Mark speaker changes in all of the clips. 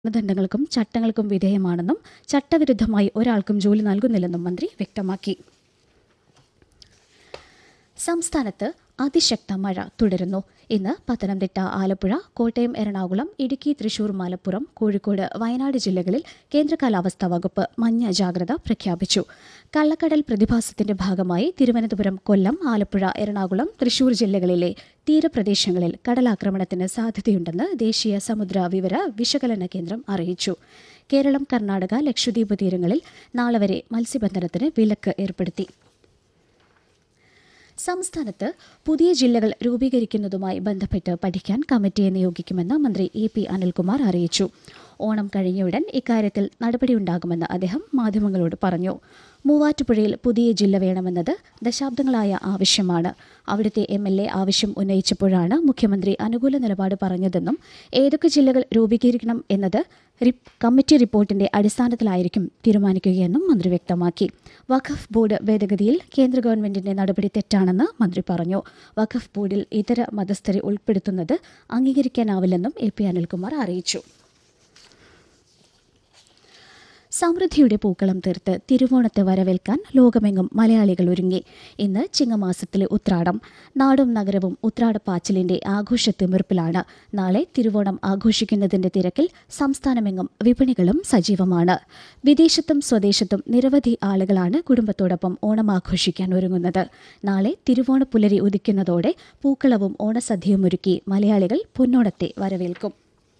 Speaker 1: മാനദണ്ഡങ്ങൾക്കും ചട്ടങ്ങൾക്കും വിധേയമാണെന്നും ചട്ടവിരുദ്ധമായി ഒരാൾക്കും ജോലി നൽകുന്നില്ലെന്നും മന്ത്രി വ്യക്തമാക്കി സംസ്ഥാനത്ത് അതിശക്ത മഴ തുടരുന്നു ഇന്ന് പത്തനംതിട്ട ആലപ്പുഴ കോട്ടയം എറണാകുളം ഇടുക്കി തൃശൂർ മലപ്പുറം കോഴിക്കോട് വയനാട് ജില്ലകളിൽ കേന്ദ്ര കാലാവസ്ഥാ വകുപ്പ് മഞ്ഞ ജാഗ്രത പ്രഖ്യാപിച്ചു കള്ളക്കടൽ പ്രതിഭാസത്തിന്റെ ഭാഗമായി തിരുവനന്തപുരം കൊല്ലം ആലപ്പുഴ എറണാകുളം തൃശൂർ ജില്ലകളിലെ തീരപ്രദേശങ്ങളിൽ കടലാക്രമണത്തിന് സാധ്യതയുണ്ടെന്ന് ദേശീയ സമുദ്ര വിവര വിശകലന കേന്ദ്രം അറിയിച്ചു കേരളം കർണാടക ലക്ഷദ്വീപ് തീരങ്ങളിൽ നാളെ വരെ മത്സ്യബന്ധനത്തിന് വിലക്ക് ഏർപ്പെടുത്തി സംസ്ഥാനത്ത് പുതിയ ജില്ലകൾ രൂപീകരിക്കുന്നതുമായി ബന്ധപ്പെട്ട് പഠിക്കാൻ കമ്മിറ്റിയെ നിയോഗിക്കുമെന്ന് മന്ത്രി ഇ പി അനിൽകുമാർ അറിയിച്ചു ഓണം കഴിഞ്ഞയുടൻ ഇക്കാര്യത്തിൽ നടപടിയുണ്ടാകുമെന്ന് അദ്ദേഹം മാധ്യമങ്ങളോട് പറഞ്ഞു മൂവാറ്റുപുഴയിൽ പുതിയ ജില്ല വേണമെന്നത് ദശാബ്ദങ്ങളായ ആവശ്യമാണ് അവിടുത്തെ എം എൽ എ ആവശ്യം ഉന്നയിച്ചപ്പോഴാണ് മുഖ്യമന്ത്രി അനുകൂല നിലപാട് പറഞ്ഞതെന്നും ഏതൊക്കെ ജില്ലകൾ രൂപീകരിക്കണം എന്നത് റിപ്പ് കമ്മിറ്റി റിപ്പോർട്ടിന്റെ അടിസ്ഥാനത്തിലായിരിക്കും തീരുമാനിക്കുകയെന്നും മന്ത്രി വ്യക്തമാക്കി വഖഫ് ബോർഡ് ഭേദഗതിയിൽ കേന്ദ്ര ഗവൺമെന്റിന്റെ നടപടി തെറ്റാണെന്ന് മന്ത്രി പറഞ്ഞു വഖഫ് ബോർഡിൽ ഇതര മതസ്ഥരെ ഉൾപ്പെടുത്തുന്നത് അംഗീകരിക്കാനാവില്ലെന്നും എ പി അനിൽകുമാർ അറിയിച്ചു സമൃദ്ധിയുടെ പൂക്കളം തീർത്ത് തിരുവോണത്തെ വരവേൽക്കാൻ ലോകമെങ്ങും മലയാളികൾ ഒരുങ്ങി ഇന്ന് ചിങ്ങമാസത്തിലെ ഉത്രാടം നാടും നഗരവും ഉത്രാടപ്പാച്ചിലിന്റെ ആഘോഷത്തിമിർപ്പിലാണ് നാളെ തിരുവോണം ആഘോഷിക്കുന്നതിന്റെ തിരക്കിൽ സംസ്ഥാനമെങ്ങും വിപണികളും സജീവമാണ് വിദേശത്തും സ്വദേശത്തും നിരവധി ആളുകളാണ് കുടുംബത്തോടൊപ്പം ഓണം ആഘോഷിക്കാൻ ഒരുങ്ങുന്നത് നാളെ തിരുവോണ പുലരി ഉദിക്കുന്നതോടെ പൂക്കളവും ഓണസദ്യയും ഒരുക്കി മലയാളികൾ പൊന്നോണത്തെ വരവേൽക്കും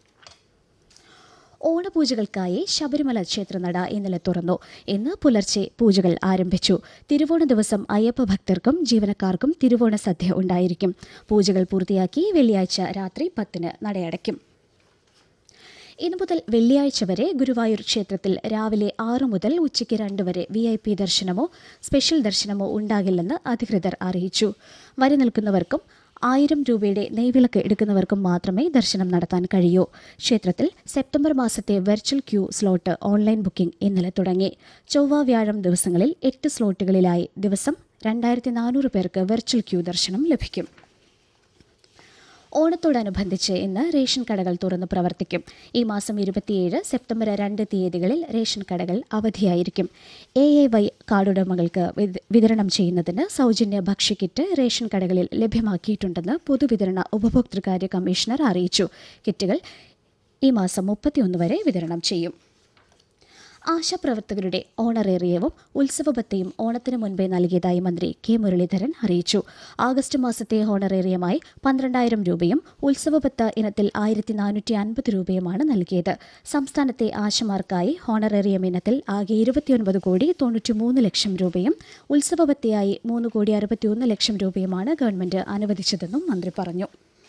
Speaker 1: ഓണപൂജകൾക്കായി ശബരിമല ക്ഷേത്രനട ഇന്നലെ തുറന്നു ഇന്ന് പുലർച്ചെ പൂജകൾ ആരംഭിച്ചു തിരുവോണ ദിവസം അയ്യപ്പ ഭക്തർക്കും ജീവനക്കാർക്കും തിരുവോണ സദ്യ ഉണ്ടായിരിക്കും പൂജകൾ പൂർത്തിയാക്കി വെള്ളിയാഴ്ച രാത്രി പത്തിന് നടയടയ്ക്കും ഇന്നു മുതൽ വെള്ളിയാഴ്ച വരെ ഗുരുവായൂർ ക്ഷേത്രത്തിൽ രാവിലെ ആറു മുതൽ ഉച്ചയ്ക്ക് രണ്ട് വരെ വി ഐ പി ദർശനമോ സ്പെഷ്യൽ ദർശനമോ ഉണ്ടാകില്ലെന്ന് അധികൃതർ അറിയിച്ചു വരി നിൽക്കുന്നവർക്കും ആയിരം രൂപയുടെ നെയ്വിളക്ക് എടുക്കുന്നവർക്കും മാത്രമേ ദർശനം നടത്താൻ കഴിയൂ ക്ഷേത്രത്തിൽ സെപ്റ്റംബർ മാസത്തെ virtual queue slot online booking ഇന്നലെ തുടങ്ങി ചൊവ്വ വ്യാഴം ദിവസങ്ങളിൽ എട്ട് സ്ലോട്ടുകളിലായി ദിവസം രണ്ടായിരത്തി നാനൂറ് പേർക്ക് വെർച്വൽ ക്യൂ ദർശനം ലഭിക്കും ഓണത്തോടനുബന്ധിച്ച് ഇന്ന് റേഷൻ കടകൾ തുറന്ന് പ്രവർത്തിക്കും ഈ മാസം ഇരുപത്തിയേഴ് സെപ്റ്റംബർ രണ്ട് തീയതികളിൽ റേഷൻ കടകൾ അവധിയായിരിക്കും എ എ വൈ കാർഡുടമകൾക്ക് വിത- വിതരണം ചെയ്യുന്നതിന് സൗജന്യ ഭക്ഷ്യക്കിറ്റ് റേഷൻ കടകളിൽ ലഭ്യമാക്കിയിട്ടുണ്ടെന്ന് പൊതുവിതരണ ഉപഭോക്തൃകാര്യ കമ്മീഷണർ അറിയിച്ചു കിറ്റുകൾ ഈ മാസം മുപ്പത്തിയൊന്ന് വരെ വിതരണം ചെയ്യും ആശാപ്രവർത്തകരുടെ ഓണറേറിയവും ഉത്സവബത്തയും ഓണത്തിന് മുൻപേ നൽകിയതായി മന്ത്രി കെ മുരളീധരൻ അറിയിച്ചു ആഗസ്റ്റ് മാസത്തെ ഓണറേറിയമായി പന്ത്രണ്ടായിരം രൂപയും ഉത്സവബത്ത ഇനത്തിൽ ആയിരത്തി നാനൂറ്റി അൻപത് രൂപയുമാണ് നൽകിയത് സംസ്ഥാനത്തെ ആശമാർക്കായി ഓണറേറിയം ഇനത്തിൽ ആകെ ഇരുപത്തിയൊൻപത് കോടി തൊണ്ണൂറ്റിമൂന്ന് ലക്ഷം രൂപയും ഉത്സവബത്തയായി മൂന്ന് കോടി അറുപത്തിയൊന്ന് ലക്ഷം രൂപയുമാണ് ഗവൺമെന്റ് അനുവദിച്ചതെന്നും മന്ത്രി പറഞ്ഞു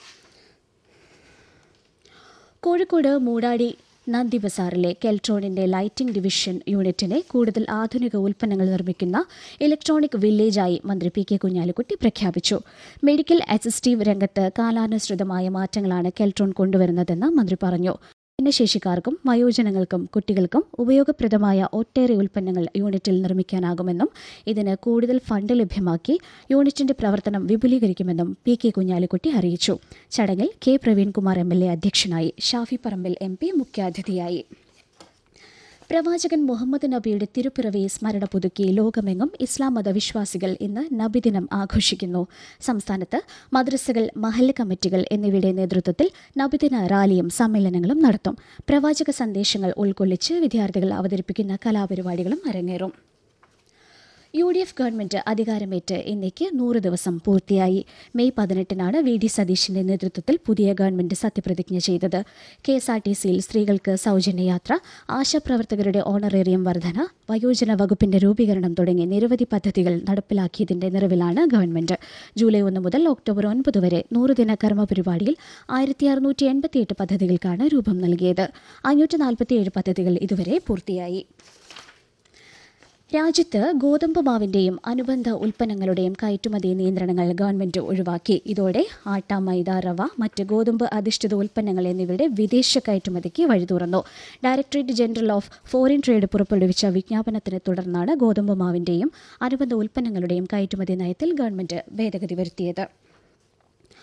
Speaker 1: കോഴിക്കോട് മൂടാടി നന്ദി ബസാറിലെ കെൽട്രോണിന്റെ ലൈറ്റിംഗ് ഡിവിഷൻ യൂണിറ്റിനെ കൂടുതൽ ആധുനിക ഉൽപ്പന്നങ്ങൾ നിർമ്മിക്കുന്ന ഇലക്ട്രോണിക് വില്ലേജായി മന്ത്രി പി കെ കുഞ്ഞാലിക്കുട്ടി പ്രഖ്യാപിച്ചു മെഡിക്കൽ അസിസ്റ്റീവ് രംഗത്ത് കാലാനുസൃതമായ മാറ്റങ്ങളാണ് കെൽട്രോൺ കൊണ്ടുവരുന്നതെന്ന് മന്ത്രി പറഞ്ഞു ഭിന്നശേഷിക്കാർക്കും വയോജനങ്ങൾക്കും കുട്ടികൾക്കും ഉപയോഗപ്രദമായ ഒട്ടേറെ ഉൽപ്പന്നങ്ങൾ യൂണിറ്റിൽ നിർമ്മിക്കാനാകുമെന്നും ഇതിന് കൂടുതൽ ഫണ്ട് ലഭ്യമാക്കി യൂണിറ്റിന്റെ പ്രവർത്തനം വിപുലീകരിക്കുമെന്നും പി കെ കുഞ്ഞാലിക്കുട്ടി അറിയിച്ചു ചടങ്ങിൽ K Praveenkumar M L A അധ്യക്ഷനായി ഷാഫി പറമ്പിൽ എം പി മുഖ്യാതിഥിയായി പ്രവാചകൻ മുഹമ്മദ് നബിയുടെ തിരുപ്പിറവിയെ സ്മരണ പുതുക്കി ലോകമെങ്ങും ഇസ്ലാം മതവിശ്വാസികൾ ഇന്ന് നബിദിനം ആഘോഷിക്കുന്നു സംസ്ഥാനത്ത് മദ്രസകൾ മഹല്ല് കമ്മിറ്റികൾ എന്നിവയുടെ നേതൃത്വത്തിൽ നബിദിന റാലിയും സമ്മേളനങ്ങളും നടത്തും പ്രവാചക സന്ദേശങ്ങൾ ഉൾക്കൊള്ളിച്ച് വിദ്യാർത്ഥികൾ അവതരിപ്പിക്കുന്ന കലാപരിപാടികളും അരങ്ങേറും യു ഡി എഫ് ഗവൺമെന്റ് അധികാരമേറ്റ് ഇന്നേക്ക് നൂറ് ദിവസം പൂർത്തിയായി മെയ് പതിനെട്ടിനാണ് വി ഡി സതീശിന്റെ നേതൃത്വത്തിൽ പുതിയ ഗവൺമെന്റ് സത്യപ്രതിജ്ഞ ചെയ്തത് കെ എസ് ആർ ടി സിയിൽ സ്ത്രീകൾക്ക് സൗജന്യ യാത്ര ആശാപ്രവർത്തകരുടെ ഓണറേറിയം വർധന വയോജന വകുപ്പിന്റെ രൂപീകരണം തുടങ്ങി നിരവധി പദ്ധതികൾ നടപ്പിലാക്കിയതിന്റെ നിറവിലാണ് ഗവൺമെന്റ് ജൂലൈ ഒന്ന് മുതൽ ഒക്ടോബർ ഒൻപത് വരെ നൂറുദിന കർമ്മ പരിപാടിയിൽ ആയിരത്തി അറുന്നൂറ്റി എൺപത്തിയെട്ട് പദ്ധതികൾക്കാണ് രൂപം നൽകിയത് അഞ്ഞൂറ്റി നാൽപ്പത്തിയേഴ് പദ്ധതികൾ ഇതുവരെ പൂർത്തിയായി രാജ്യത്ത് ഗോതമ്പ് മാവിന്റെയും അനുബന്ധ ഉൽപ്പന്നങ്ങളുടെയും കയറ്റുമതി നിയന്ത്രണങ്ങൾ ഗവൺമെന്റ് ഒഴിവാക്കി ഇതോടെ ആട്ട മൈദ റവ മറ്റ് ഗോതമ്പ് അധിഷ്ഠിത ഉൽപ്പന്നങ്ങൾ എന്നിവയുടെ വിദേശ കയറ്റുമതിക്ക് വഴി തുറന്നു directorate general of foreign trade പുറപ്പെടുവിച്ച വിജ്ഞാപനത്തിനെ തുടർന്നാണ് ഗോതമ്പ് മാവിന്റെയും അനുബന്ധ ഉൽപ്പന്നങ്ങളുടെയും കയറ്റുമതി നയത്തിൽ ഗവൺമെന്റ് ഭേദഗതി വരുത്തിയത്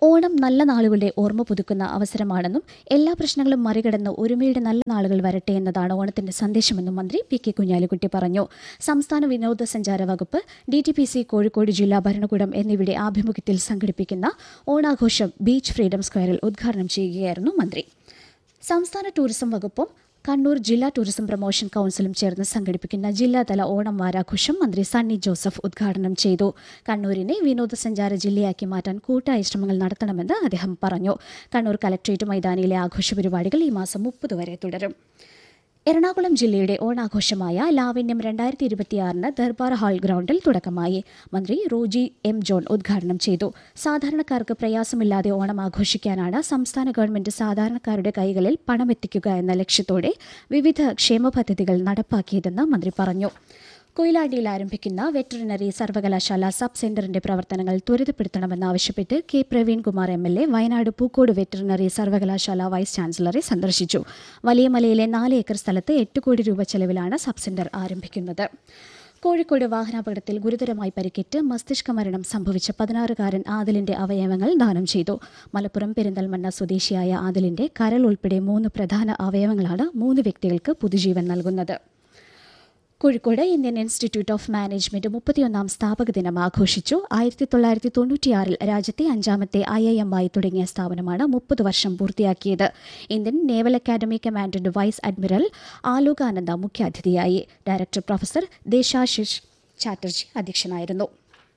Speaker 1: ഓണം നല്ല നാളുകളുടെ ഓർമ്മ പുതുക്കുന്ന അവസരമാണെന്നും എല്ലാ പ്രശ്നങ്ങളും മറികടന്ന് ഒരുമയുടെ നല്ല നാളുകൾ വരട്ടെ എന്നതാണ് ഓണത്തിന്റെ സന്ദേശമെന്നും മന്ത്രി പി കെ കുഞ്ഞാലിക്കുട്ടി പറഞ്ഞു സംസ്ഥാന വിനോദസഞ്ചാര വകുപ്പ് D T P C Kozhikode ജില്ലാ ഭരണകൂടം എന്നിവയുടെ ആഭിമുഖ്യത്തിൽ സംഘടിപ്പിക്കുന്ന ഓണാഘോഷം ബീച്ച് ഫ്രീഡം സ്ക്വയറിൽ ഉദ്ഘാടനം ചെയ്യുകയായിരുന്നു മന്ത്രി സംസ്ഥാന ടൂറിസം വകുപ്പും കണ്ണൂർ ജില്ലാ ടൂറിസം പ്രൊമോഷൻ കൌൺസിലും ചേർന്ന് സംഘടിപ്പിക്കുന്ന ജില്ലാതല ഓണം വാരാഘോഷം മന്ത്രി സണ്ണി ജോസഫ് ഉദ്ഘാടനം ചെയ്തു കണ്ണൂരിനെ വിനോദസഞ്ചാര ജില്ലയാക്കി മാറ്റാൻ കൂട്ടായ ശ്രമങ്ങൾ നടത്തണമെന്ന് അദ്ദേഹം പറഞ്ഞു കണ്ണൂർ കലക്ട്രേറ്റ് മൈതാനിയിലെ ആഘോഷ പരിപാടികൾ ഈ മാസം മുപ്പത് വരെ തുടരും എറണാകുളം ജില്ലയുടെ ഓണാഘോഷമായ ലാവണ്യം രണ്ടായിരത്തി ഇരുപത്തിയാറിന് ദർബാർ ഹാൾ ഗ്രൗണ്ടിൽ തുടക്കമായി മന്ത്രി റോജി എം ജോൺ ഉദ്ഘാടനം ചെയ്തു സാധാരണക്കാർക്ക് പ്രയാസമില്ലാതെ ഓണം ആഘോഷിക്കാനാണ് സംസ്ഥാന ഗവൺമെന്റ് സാധാരണക്കാരുടെ കൈകളിൽ പണമെത്തിക്കുക എന്ന ലക്ഷ്യത്തോടെ വിവിധ ക്ഷേമ പദ്ധതികൾ നടപ്പാക്കിയതെന്ന് മന്ത്രി പറഞ്ഞു കൊയിലാണ്ടിയിൽ ആരംഭിക്കുന്ന വെറ്ററിനറി സർവകലാശാല സബ് സെന്ററിന്റെ പ്രവർത്തനങ്ങൾ ത്വരിതപ്പെടുത്തണമെന്നാവശ്യപ്പെട്ട് K Praveenkumar M L A Wayanad Pookode veterinary സർവകലാശാല വൈസ് ചാൻസലറെ സന്ദർശിച്ചു വലിയ മലയിലെ നാല് ഏക്കർ സ്ഥലത്ത് എട്ട് കോടി രൂപ ചെലവിലാണ് സബ് സെന്റർ ആരംഭിക്കുന്നത് കോഴിക്കോട് വാഹനാപകടത്തിൽ ഗുരുതരമായി പരിക്കേറ്റ് മസ്തിഷ്ക മരണം സംഭവിച്ച പതിനാറുകാരൻ ആദിലിന്റെ അവയവങ്ങൾ ദാനം ചെയ്തു മലപ്പുറം പെരിന്തൽമണ്ണ സ്വദേശിയായ ആദിലിന്റെ കരൾ ഉൾപ്പെടെ മൂന്ന് പ്രധാന അവയവങ്ങളാണ് മൂന്ന് വ്യക്തികൾക്ക് പുതുജീവൻ നൽകുന്നത് Kozhikode Indian institute of management മുപ്പത്തിയൊന്നാം സ്ഥാപക ദിനം ആഘോഷിച്ചു ആയിരത്തി തൊള്ളായിരത്തി തൊണ്ണൂറ്റിയാറിൽ രാജ്യത്തെ അഞ്ചാമത്തെ ഐ ഐ എം ആയി തുടങ്ങിയ സ്ഥാപനമാണ് മുപ്പത് വർഷം പൂർത്തിയാക്കിയത് Indian naval academy commandant vice admiral Alokananda മുഖ്യാതിഥിയായി ഡയറക്ടർ പ്രൊഫസർ ദേശാശിഷ് ചാറ്റർജി അധ്യക്ഷനായിരുന്നു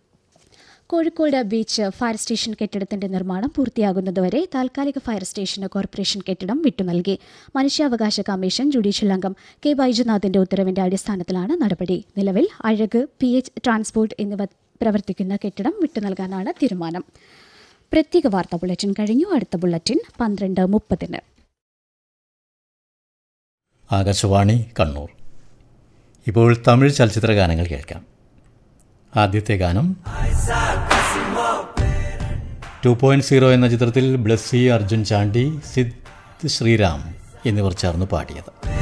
Speaker 1: കോഴിക്കോട് ബീച്ച് ഫയർ സ്റ്റേഷൻ കെട്ടിടത്തിന്റെ നിർമ്മാണം പൂർത്തിയാകുന്നതുവരെ താൽക്കാലിക ഫയർ സ്റ്റേഷന് കോർപ്പറേഷൻ കെട്ടിടം വിട്ടുനൽകി മനുഷ്യാവകാശ കമ്മീഷൻ ജുഡീഷ്യൽ അംഗം കെ ബൈജുനാഥിന്റെ ഉത്തരവിന്റെ അടിസ്ഥാനത്തിലാണ് നടപടി നിലവിൽ അഴക് പി എച്ച് ട്രാൻസ്പോർട്ട് എന്നിവ പ്രവർത്തിക്കുന്ന കെട്ടിടം വിട്ടുനൽകാനാണ് തീരുമാനം പ്രത്യേക വാർത്താ ബുള്ളറ്റിൻ കഴിഞ്ഞു അടുത്ത ബുള്ളറ്റിൻ പന്ത്രണ്ട് മുപ്പതിന്
Speaker 2: ആകാശവാണി കണ്ണൂർ ഇപ്പോൾ തമിഴ് ചലച്ചിത്ര ഗാനങ്ങൾ കേൾക്കാം ആദ്യത്തെ ഗാനം ടു പോയിന്റ് സീറോ എന്ന ചിത്രത്തിൽ ബ്ലസ്സി അർജുൻ ചാണ്ടി സിദ് ശ്രീറാം എന്നിവർ ചേർന്ന് പാടിയത്